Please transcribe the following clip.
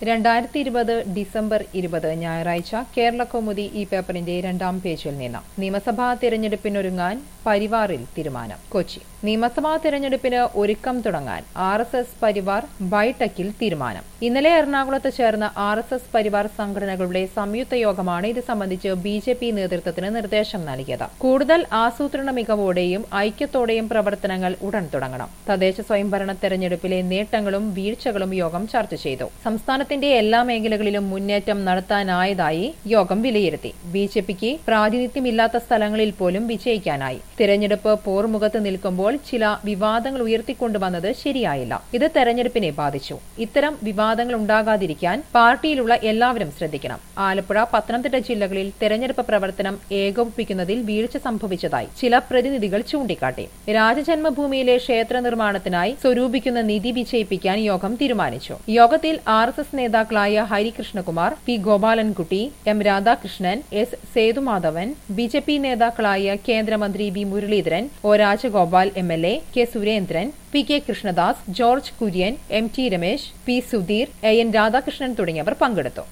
രണ്ടായിരത്തി ഇരുപത് ഡിസംബർ ഇരുപത് ഞായറാഴ്ച കേരള കൗമുദി ഈ പേപ്പറിന്റെ രണ്ടാം പേജിൽ നിന്ന് നിയമസഭാ തിരഞ്ഞെടുപ്പിനൊരുങ്ങാൻ പരിവാറിൽ തീരുമാനം കൊച്ചി നിയമസഭാ തിരഞ്ഞെടുപ്പിന് ഒരുക്കം തുടങ്ങാൻ ആർ എസ് എസ് പരിവാർ ബൈടെക്കിൽ തീരുമാനം ഇന്നലെ എറണാകുളത്ത് ചേർന്ന ആർ എസ് എസ് പരിവാർ സംഘടനകളുടെ സംയുക്ത യോഗമാണ് ഇത് സംബന്ധിച്ച് ബി ജെ പി നേതൃത്വത്തിന് നിർദ്ദേശം നൽകിയത് കൂടുതൽ ആസൂത്രണ മികവോടെയും ഐക്യത്തോടെയും പ്രവർത്തനങ്ങൾ ഉടൻ തുടങ്ങണം തദ്ദേശ സ്വയംഭരണ തെരഞ്ഞെടുപ്പിലെ നേട്ടങ്ങളും വീഴ്ചകളും യോഗം ചർച്ച ചെയ്തു സംസ്ഥാനത്തിന്റെ എല്ലാ മേഖലകളിലും മുന്നേറ്റം നടത്താനായതായി യോഗം വിലയിരുത്തി ബി ജെ പിക്ക് പ്രാതിനിധ്യമില്ലാത്ത സ്ഥലങ്ങളിൽ പോലും വിജയിക്കാനായി തിരഞ്ഞെടുപ്പ് പോർമുഖത്ത് നിൽക്കുമ്പോൾ ചില വിവാദങ്ങൾ ഉയർത്തിക്കൊണ്ടുവന്നത് ശരിയായില്ല ഇത് തെരഞ്ഞെടുപ്പിനെ ബാധിച്ചു ഇത്തരം വിവാദങ്ങൾ ഉണ്ടാകാതിരിക്കാൻ പാർട്ടിയിലുള്ള എല്ലാവരും ശ്രദ്ധിക്കണം ആലപ്പുഴ പത്തനംതിട്ട ജില്ലകളിൽ തെരഞ്ഞെടുപ്പ് പ്രവർത്തനം ഏകോപിപ്പിക്കുന്നതിൽ വീഴ്ച സംഭവിച്ചതായി ചില പ്രതിനിധികൾ ചൂണ്ടിക്കാട്ടി രാജജന്മഭൂമിയിലെ ക്ഷേത്ര നിർമ്മാണത്തിനായി സ്വരൂപിക്കുന്ന നിധി വിജയിപ്പിക്കാൻ യോഗം തീരുമാനിച്ചു യോഗത്തിൽ ആർ എസ് എസ് നേതാക്കളായ Harikrishnakumar P Gopalankutty M Radhakrishnan S Sethumadhavan B J P നേതാക്കളായ കേന്ദ്രമന്ത്രി V Muraleedharan O Rajagopal M L A K Surendran P K Krishnadas George Kurian M T Ramesh P Sudheer A N Radhakrishnan തുടങ്ങിയവർ പങ്കെടുത്തു